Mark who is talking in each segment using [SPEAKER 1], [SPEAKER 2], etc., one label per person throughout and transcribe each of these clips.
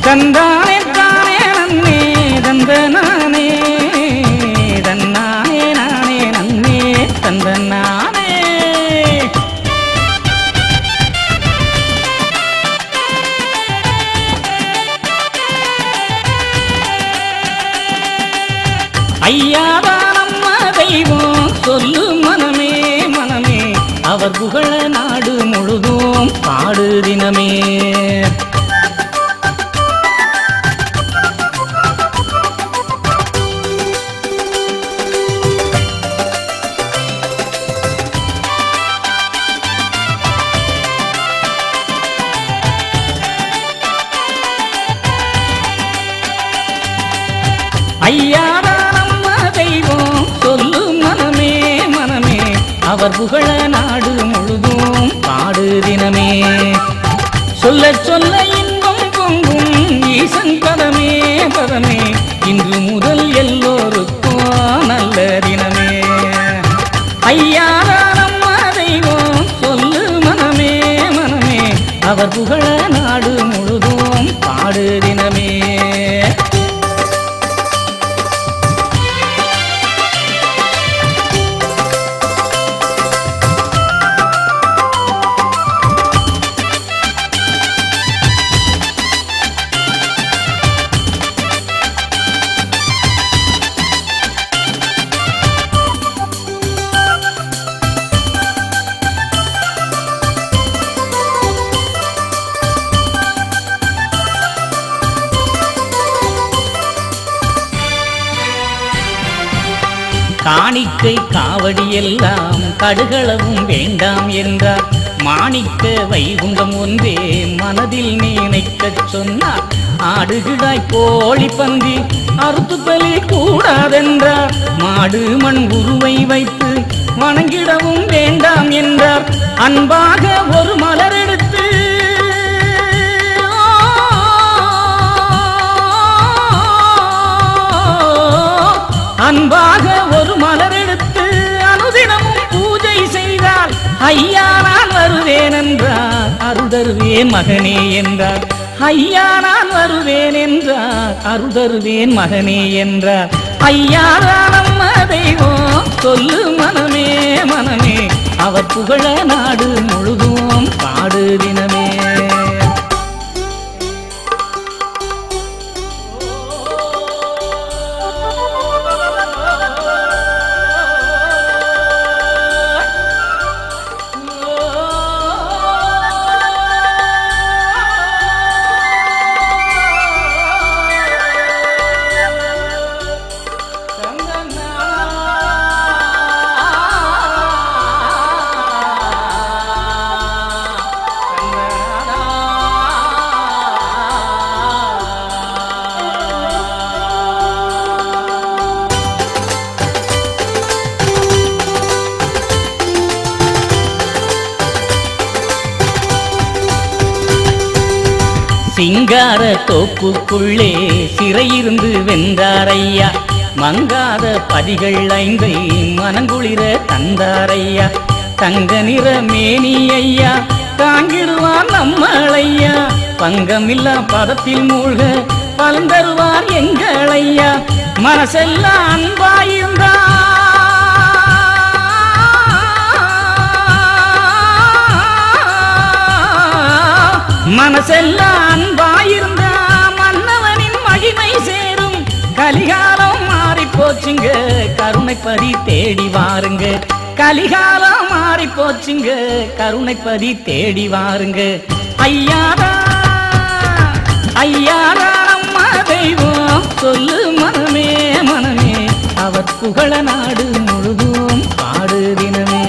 [SPEAKER 1] தந்தானே தானே நன்னே தந்த நானே தன்னானே நானே நன்னே தந்த நானே ஐயாவா நம்ம தெய்வம் சொல்லு மனமே மனமே அவர் புகழ நாடு முழுதும் பாடு தினமே ஐயாரா நம்ம தெய்வம் சொல்லு மனமே மனமே அவர் புகழ நாடு முழுதும் பாடு தினமே சொல்ல சொல்ல இன்பம் பொங்கும் ஈசன் பதமே பதமே இன்று முதல் எல்லோருக்கும் நல்ல தினமே ஐயாரா நம்ம தெய்வம் சொல்லு மனமே மனமே அவர் புகழ நாடு முழுதும் பாடு தினமே காணிக்கை காவடி எல்லாம் கடுகளவும் வேண்டாம் என்றார் மாணிக்க வைகுண்டம் ஒன்றே மனதில் நினைக்கச் சொன்னார் ஆடுகிடாய் கோழி பந்தி அறுத்து பலி கூடாதென்றார் மாடு மண் உருவை வைத்து வணங்கிடவும் வேண்டாம் என்றார் அன்பாக ஒரு மலர் எடுத்து அன்பாக ஒரு மலர் எடுத்து அனுதினமும் பூஜை செய்தால் ஐயா நான் வருவேன் என்றார் அருள் தருவேன் மகனே என்றார் ஐயா நான் வருவேன் என்றார் அருள் தருவேன் மகனே என்றார் ஐயா நம்ம தெய்வம் சொல்லு மனமே மனமே அவர் புகழ நாடு முழுதும் பாடு தினமே சிங்கார தோப்புக்குள்ளே சிறையிருந்து வென்றாரையா மங்காத பதிகள் ஐந்தை மனங்குளிர தந்தாரையா தங்க நிற மேனி ஐயா தாங்கிடுவார் நம்மளையா பங்கமில்லா பதத்தில் மூழ்க பலன் தருவார் எங்களையா மனசெல்லாம் அன்பாயிருந்தா மனசெல்லாம் அன்பாயிருந்தா மன்னவனின் மகிமை சேரும் கலிகாலம் மாறி போச்சுங்க கருணைப்பதி தேடி வாருங்க கலிகாலம் மாறி போச்சுங்க கருணைப்பதி தேடி வாருங்க ஐயாடா ஐயாடா அம்மா தெய்வம் சொல்லு மனமே மனமே அவர் புகழ நாடு முழுதும் பாடு தினமே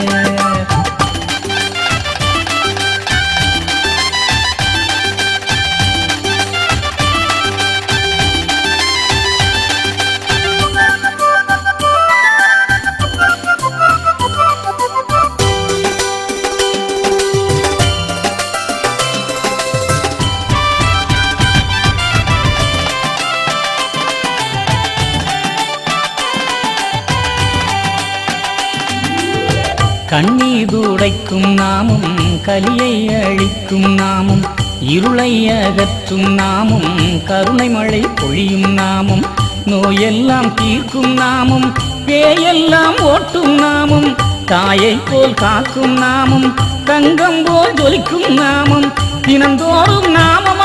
[SPEAKER 1] கண்ணீர் துடைக்கும் நாமும் கலியை அழிக்கும் நாமும் இருளை அகற்றும் நாமும் கருணை மழை பொழியும் நாமும் நோயெல்லாம் தீர்க்கும் நாமும் பேயெல்லாம் ஓட்டும் நாமும் தாயை போல் காக்கும் நாமும் தங்கம் போல் ஜொலிக்கும் நாமும் தினந்தோறும் நாமம்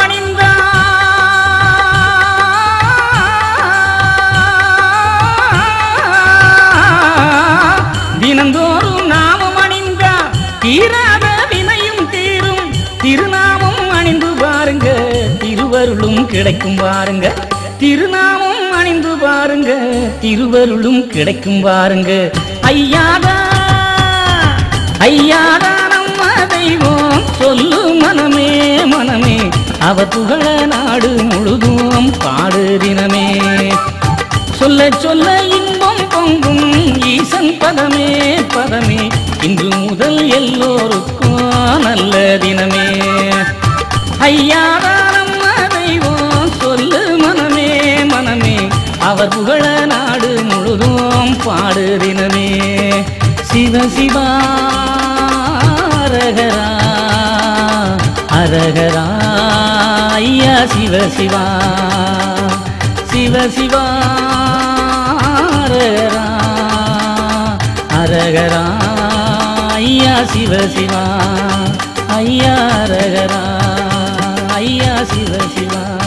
[SPEAKER 1] அணிந்தார் தினந்தோறும் நாமம் அணிந்தார் தீராத வினையும் தீரும் திருநாமம் அணிந்து பாருங்க திருவருளும் கிடைக்கும் பாருங்க திருநாமம் அணிந்து பாருங்க திருவருளும் கிடைக்கும் பாருங்க ஐயாடா ஐயாடா நம்ம தெய்வம் சொல்லு மனமே மனமே அவ புகழ நாடு முழுதும் பாடு தினமே சொல்ல சொல்ல இன்பம் பொங்கும் ஈசன் பதமே பதமே இன்று முதல் எல்லோருக்கும் நல்ல தினமே ஐயாடா நம்ம தெய்வம் சொல்லு மனமே மனமே அவர் புகழ நாடு முழுதும் பாடு தினமே சிவ சிவா அரகரா அரகரா ஐயா சிவ சிவா சிவ சிவா அரகரா அரகரா ஐயா சிவ சிவா ஐயா அரகரா ஐயா சிவ சிவா